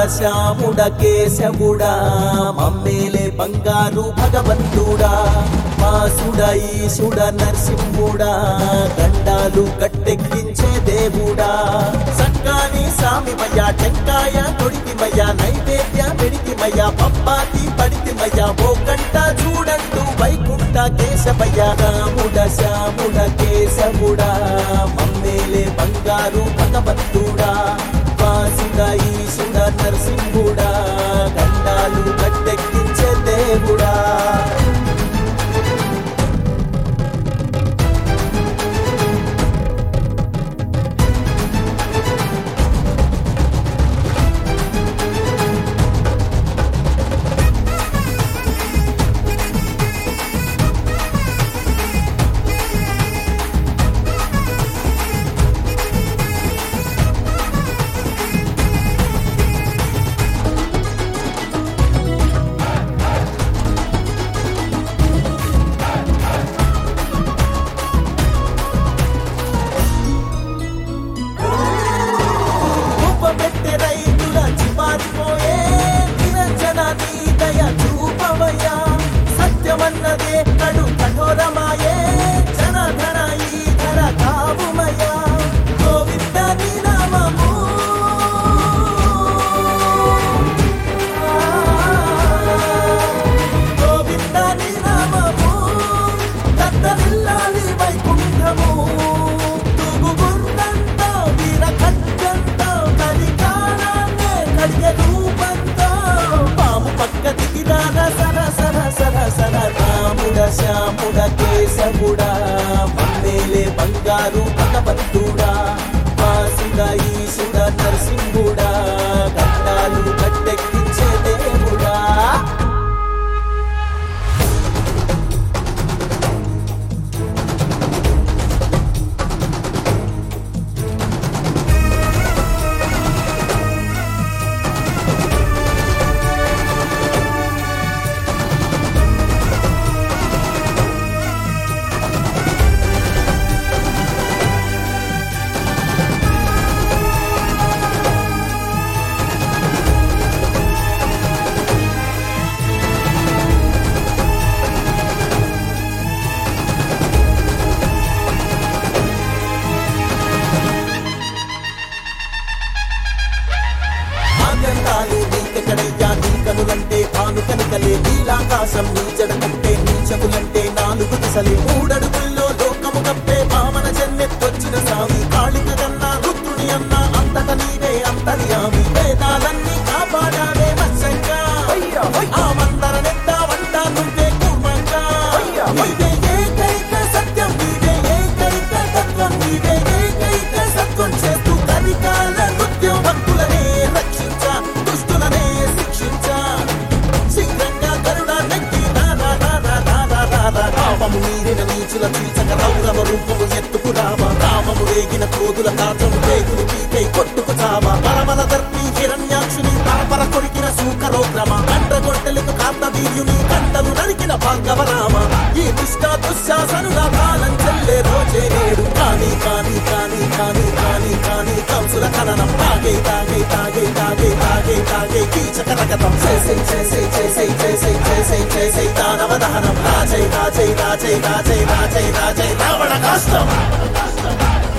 శ్యాముడ కేశవుడా మమ్మేలే బంగారు భగవంతుడా వాసుడ ఈశుడ నరసింహుడా గండాలు గట్టెక్కించే దేవుడా సక్కాని సామిమయ్య టెంకాయ కొడితిమయ్య నైవేద్య పెడితిమయ్య పప్పాతి పడితిమయ్య ఓ గంట చూడండు వైకుంఠ కేశవయ్య రాముడ శ్యాముడ కేశవుడా మమ్మేలే బంగారు భగవంతుడా వాసుడ ఈశుడ నరసింహుడా గండాలు గట్టెక్కించే దేవుడా ఉప్పబెట్టె రైతుల చిమారిపోయే నిరంజన నీ దయ చూపవయ్యా సత్యమన్నదే కడు కఠోరమాయే జనధన ఈ ధర కావుమయ్యా గోవింద నీ నామము గోవింద నీ నామము దత్తనిల్లాలి వైకుంఠము తూగుగుర్రంతో వీర ఖడ్గంతో కలికాలాన్నే కడిగే రూపంతో పాము పక్క దిగిరాన సర సర సర సర రాముడ శ్యాముడ కేశవుడా మమ్మేలే బంగారు భగవంతుడా వాసుడ ఈశుడ నరసింహుడా గండాలు గట్టెక్కించే దేవుడా ఆద్యంతాలు నీకెక్కడయ్యా నీ కనులంటే భాను కనికలే నీలాకాశం నీ జడకంటే నీ చెవులంటే నాలుగు దిశలే మూడడుగుల్లో లోకము కప్పే భావన జన్మెత్తొచ్చిన సామి కాళిక కన్నా రుద్రుని అన్న అంతట నీవే అంతర్యామి వేదాలన్నీ కాపాడావే మత్సంగా ఆ మందర నెత్త వంట నువ్వే కూర్మంగా నీవే ఏకైక సత్యం నీవే ఏకైక తత్వం నీవే ఏకైక సత్వం చేస్తూ కలికాల నృత్యం భక్తులనే రక్షించా దుష్టులనే శిక్షించా శీఘ్రంగా గరుడ నెక్కి రారా రారా రారా రారా రామము మీరిన నీచుల చీచక రౌరవ రూపము ఎత్తుకు రామ రామము రేగిన కోదుల కాచము పేగులు పీకై కొట్టుకు చావ పరమల దర్పి హిరణ్యాక్షుని పరపర కొరికిన సూకరోగ్రమ కంట గొడ్డలకు కాంత వీర్యుని కంటలు నరికిన భాగవ రామ ఈ దుష్ట దుశ్శాసనుల కాలం చెల్లే రోజే నేడు కానీ కానీ కానీ కానీ కానీ కానీ కంసుల ఖననం తాగే తాగే తాగే తాగే తాగే తాగే కీచక రగతం చేసే చేసే చేసే చేసే చేసే చేసే దానవ దహనం రాజై రాజై రాజై రాజై రాజై రాజై రావణ కాష్టం